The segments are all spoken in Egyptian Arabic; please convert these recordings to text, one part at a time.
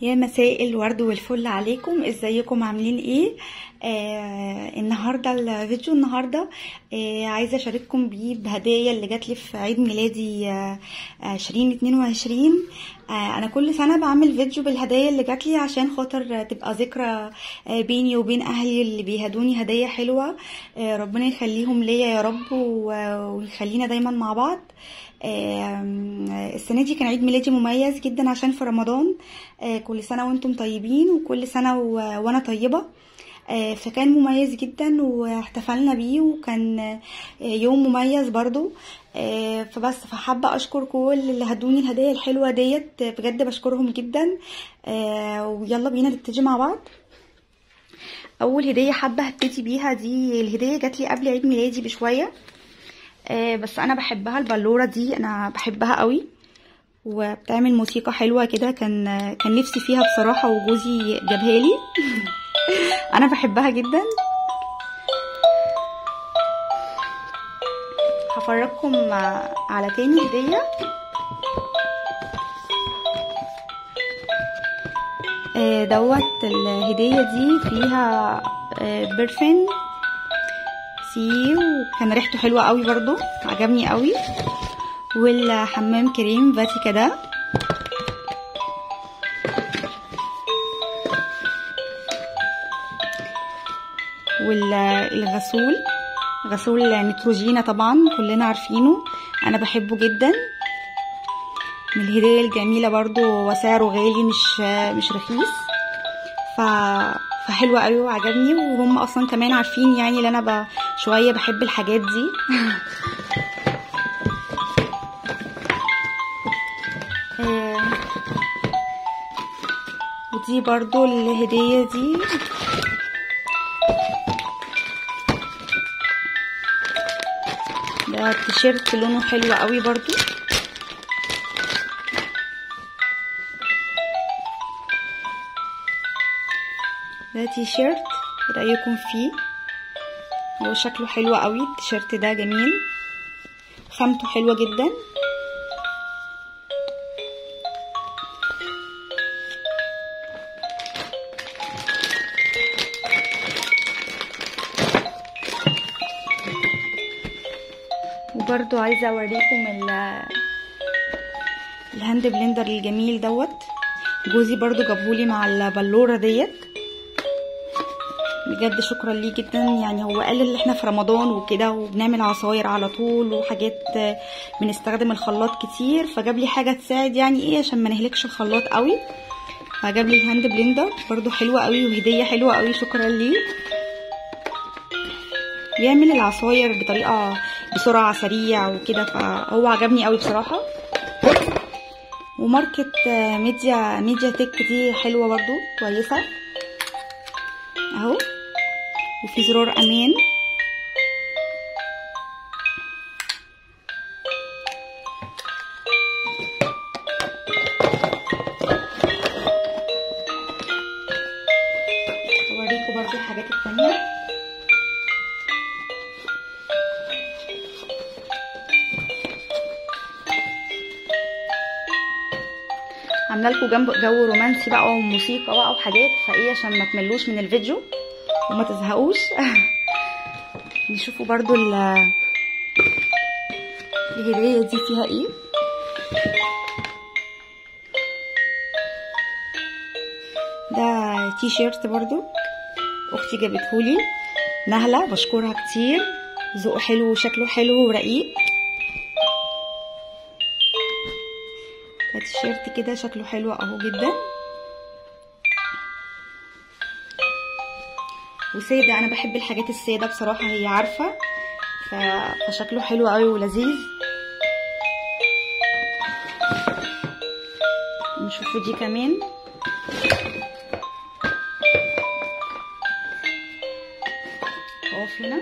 يا مساء الورد والفل عليكم ازيكم عاملين ايه آه النهارده الفيديو النهارده آه عايزه اشارككم بيه بهدايا اللي جات لي في عيد ميلادي آه 2022 آه انا كل سنه بعمل فيديو بالهدايا اللي جات لي عشان خاطر تبقى ذكرى آه بيني وبين اهلي اللي بيهدوني هدايا حلوه آه ربنا يخليهم ليا يا رب ويخلينا دايما مع بعض السنه دي كان عيد ميلادي مميز جدا عشان في رمضان كل سنه وانتم طيبين وكل سنه وانا طيبه فكان مميز جدا واحتفلنا بيه وكان يوم مميز برضو فبس فحابة اشكر كل اللي هدوني الهدايا الحلوة ديت بجد بشكرهم جدا ويلا بينا نبتدي مع بعض اول هدية حابة هبتدي بيها دي الهدية جات لي قبل عيد ميلادي بشوية بس انا بحبها البلورة دي انا بحبها قوي وبتعمل موسيقى حلوة كده كان كان نفسي فيها بصراحة وجوزي جابها لي انا بحبها جدا هفرجكم على تاني هدية دوت الهدية دي فيها برفين سي وكان ريحته حلوة قوي برضو عجبني قوي والحمام كريم فاتيكا ده والغسول غسول نيتروجينا طبعا كلنا عارفينه انا بحبه جدا من الهدايا الجميله برضو وسعره غالي مش مش رخيص ف فحلوه قوي وعجبني وهم اصلا كمان عارفين يعني ان انا ب... شويه بحب الحاجات دي ودي برضو الهديه دي ده تيشيرت لونه حلو قوي برضو ده تيشيرت رايكم فيه هو شكله حلو قوي التيشيرت ده جميل خامته حلوه جدا وبرضو عايزه اوريكم الهاند بلندر الجميل دوت جوزي برضو جابهولي مع البلوره ديت بجد شكرا ليه جدا يعني هو قال ان احنا في رمضان وكده وبنعمل عصاير على طول وحاجات بنستخدم الخلاط كتير فجاب لي حاجه تساعد يعني ايه عشان ما نهلكش الخلاط قوي فجاب لي الهاند بلندر برضو حلوه قوي وهديه حلوه قوي شكرا ليه بيعمل العصاير بطريقه بسرعه سريع وكده فهو عجبني قوي بصراحه وماركه ميديا ميديا تك دي حلوه برضو كويسه اهو وفي زرار امان اوريكم برضو الحاجات التانية عامله لكم جنب جو رومانسي بقى وموسيقى بقى وحاجات فايه عشان ما تملوش من الفيديو وما تزهقوش نشوفوا برضو الهدية دي فيها ايه ده تي شيرت برضو اختي جابتهولي نهلة بشكرها كتير ذوقه حلو وشكله حلو ورقيق ده تيشيرت كده شكله حلو اهو جدا وساده انا بحب الحاجات الساده بصراحه هي عارفه ف... فشكله حلو قوي ولذيذ نشوفوا دي كمان اقف هنا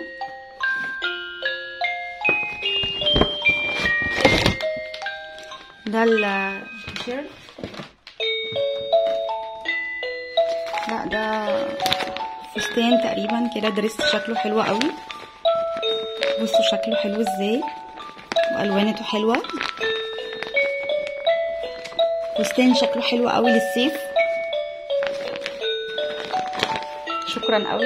ده التيشيرت لا ده فستان تقريبا كده دريس شكله حلو قوي بصوا شكله حلو ازاي والوانته حلوه فستان شكله حلو قوي للصيف شكرا قوي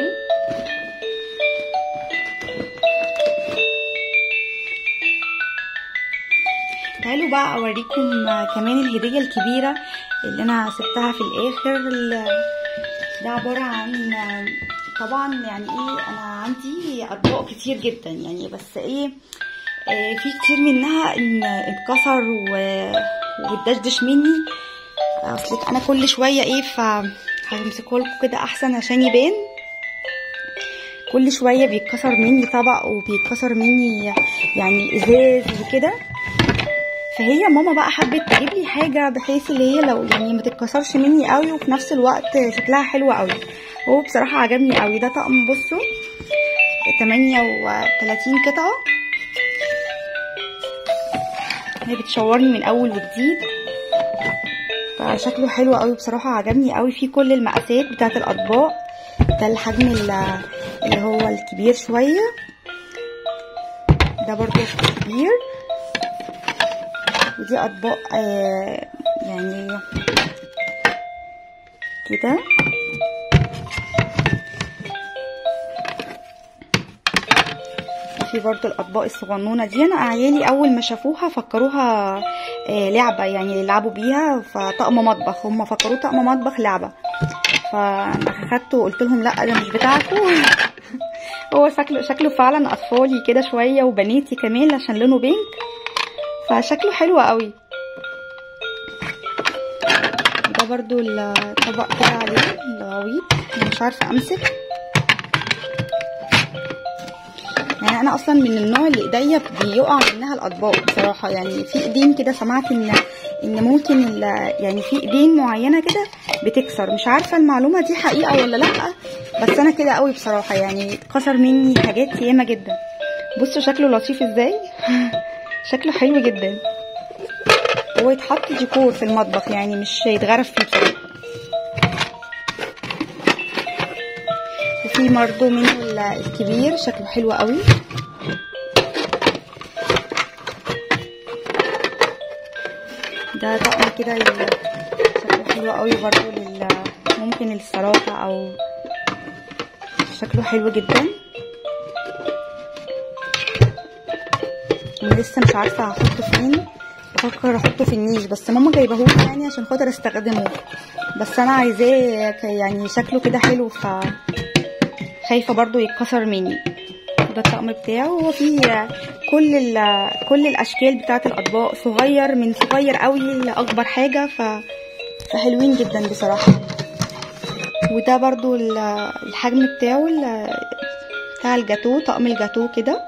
تعالوا بقى اوريكم كمان الهديه الكبيره اللي انا سبتها في الاخر ده عباره عن طبعا يعني ايه انا عندي اطباق كتير جدا يعني بس ايه آه في كتير منها ان اتكسر واتدشدش مني اصلك انا كل شويه ايه ف همسكه لكم كده احسن عشان يبان كل شويه بيتكسر مني طبق وبيتكسر مني يعني ازاز وكده فهي ماما بقى حبت تجيب لي حاجه بحيث اللي هي لو يعني ما تتكسرش مني قوي وفي نفس الوقت شكلها حلو قوي هو بصراحه عجبني قوي ده طقم بصوا 38 قطعه هي بتشورني من اول وجديد فشكله حلو قوي بصراحه عجبني قوي فيه كل المقاسات بتاعه الاطباق ده الحجم اللي هو الكبير شويه ده برضو كبير ودي اطباق آه يعني كده وفي برضو الاطباق الصغنونه دي انا عيالي اول ما شافوها فكروها آه لعبه يعني يلعبوا بيها فطقم مطبخ هم فكروه طقم مطبخ لعبه فانا اخدته وقلت لهم لا ده مش بتاعكم هو شكله شكله فعلا اطفالي كده شويه وبناتي كمان عشان لونه بينك فشكله حلو قوي ده برضو الطبق كده عليه الغويط مش عارفه امسك يعني انا اصلا من النوع اللي ايديا بيقع منها الاطباق بصراحه يعني في ايدين كده سمعت ان ان ممكن يعني في ايدين معينه كده بتكسر مش عارفه المعلومه دي حقيقه ولا لا بس انا كده قوي بصراحه يعني اتكسر مني حاجات ياما جدا بصوا شكله لطيف ازاي شكله حلو جدا هو يتحط ديكور في المطبخ يعني مش يتغرف فيه بصراحه وفي برضه منه الكبير شكله حلو قوي ده طقم كده شكله حلو قوي برضه لل ممكن للسلطه او شكله حلو جدا انا لسه مش عارفه هحطه فين بفكر احطه في النيش بس ماما جايبهولي يعني عشان خاطر استخدمه بس انا عايزاه يعني شكله كده حلو ف خايفه برضو يتكسر مني ده الطقم بتاعه هو فيه كل كل الاشكال بتاعه الاطباق صغير من صغير قوي لاكبر حاجه ف فحلوين جدا بصراحه وده برضو الحجم بتاعه بتاع الجاتو طقم الجاتو كده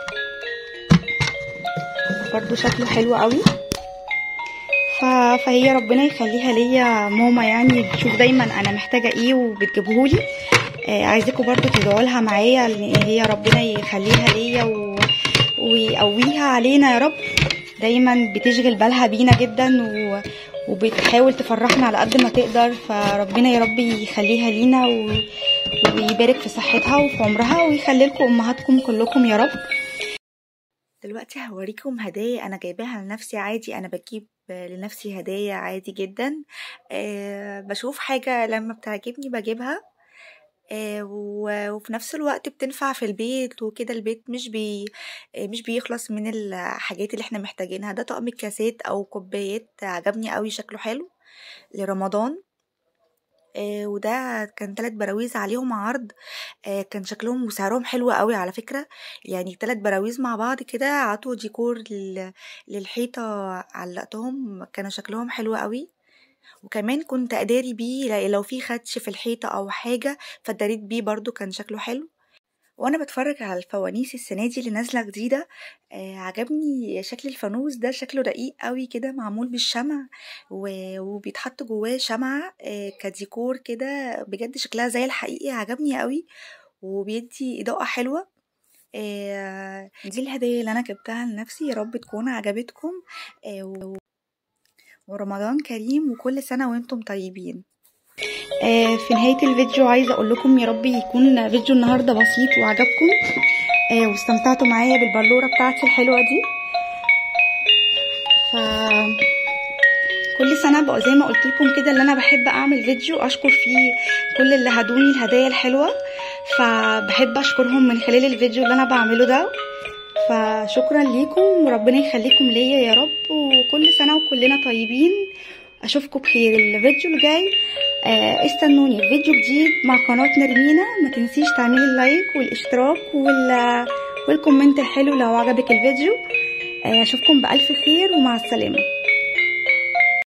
برضو شكله حلو قوي ف... فهي ربنا يخليها ليا ماما يعني بتشوف دايما انا محتاجه ايه وبتجيبهولي آه عايزاكم برضو تدعوا لها معايا ان هي ربنا يخليها ليا و... ويقويها علينا يا رب دايما بتشغل بالها بينا جدا و... وبتحاول تفرحنا على قد ما تقدر فربنا يا رب يخليها لينا و... ويبارك في صحتها وفي عمرها ويخلي لكم امهاتكم كلكم يا رب دلوقتي هوريكم هدايا انا جايباها لنفسي عادي انا بجيب لنفسي هدايا عادي جدا أه بشوف حاجة لما بتعجبني بجيبها أه وفي نفس الوقت بتنفع في البيت وكده البيت مش بي مش بيخلص من الحاجات اللي احنا محتاجينها ده طقم كاسات او كوبايات عجبني قوي شكله حلو لرمضان آه وده كان تلات براويز عليهم عرض آه كان شكلهم وسعرهم حلو قوي على فكرة يعني تلات براويز مع بعض كده عطوا ديكور للحيطة علقتهم كانوا شكلهم حلو قوي وكمان كنت اداري بيه لو في خدش في الحيطة او حاجة فداريت بيه برضو كان شكله حلو وانا بتفرج على الفوانيس السنه دي اللي نازله جديده آه عجبني شكل الفانوس ده شكله رقيق قوي كده معمول بالشمع وبيتحط جواه شمعة آه كديكور كده بجد شكلها زي الحقيقي عجبني قوي وبيدي اضاءه حلوه آه دي الهدايا اللي انا جبتها لنفسي يا رب تكون عجبتكم آه ورمضان كريم وكل سنه وانتم طيبين آه في نهاية الفيديو عايزة اقول لكم يا رب يكون فيديو النهاردة بسيط وعجبكم آه واستمتعتوا معايا بالبلورة بتاعتي الحلوة دي ف كل سنه بقى زي ما قلت لكم كده اللي انا بحب اعمل فيديو اشكر فيه كل اللي هدوني الهدايا الحلوه فبحب اشكرهم من خلال الفيديو اللي انا بعمله ده فشكرا ليكم وربنا يخليكم ليا يا رب وكل سنه وكلنا طيبين اشوفكم بخير الفيديو اللي جاي آه استنوني في فيديو جديد مع قناه نرمينا ما تنسيش تعملي اللايك والاشتراك وال والكومنت الحلو لو عجبك الفيديو اشوفكم بالف خير ومع السلامه